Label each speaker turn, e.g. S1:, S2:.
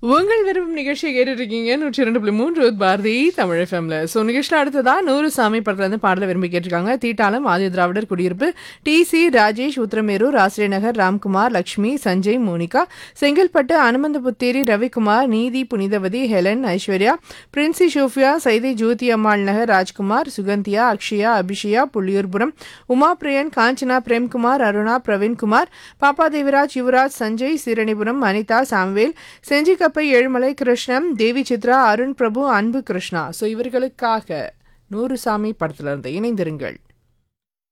S1: உங்கள் விருப்பம் நிகழ்ச்சியை கேட்டுட்டு இருக்கீங்க நூற்றி இரண்டு புள்ளி மூன்று பாரதி தமிழ் எஃப்எம்ல ஸோ நிகழ்ச்சியில் அடுத்ததா நூறு சாமி படத்துல இருந்து பாடல விரும்பி கேட்டிருக்காங்க தீட்டாளம் ஆதி திராவிடர் குடியிருப்பு டி சி ராஜேஷ் உத்திரமேரூர் ஆசிரியர் நகர் ராம்குமார் லக்ஷ்மி சஞ்சய் மோனிகா செங்கல்பட்டு அனுமந்தபுத்தேரி ரவிக்குமார் நீதி புனிதவதி ஹெலன் ஐஸ்வர்யா பிரின்சி ஷோஃபியா சைதை ஜோதி அம்மாள் நகர் ராஜ்குமார் சுகந்தியா அக்ஷயா அபிஷயா புள்ளியூர்புரம் உமா பிரியன் காஞ்சனா பிரேம்குமார் அருணா பிரவீன்குமார் பாப்பா தேவராஜ் யுவராஜ் சஞ்சய் சீரணிபுரம் அனிதா சாம்வேல் செஞ்சிக்கப்பை ஏழுமலை கிருஷ்ணன் தேவி சித்ரா அருண் பிரபு அன்பு கிருஷ்ணா ஸோ இவர்களுக்காக நூறு சாமி படத்துல இருந்து இணைந்திருங்கள்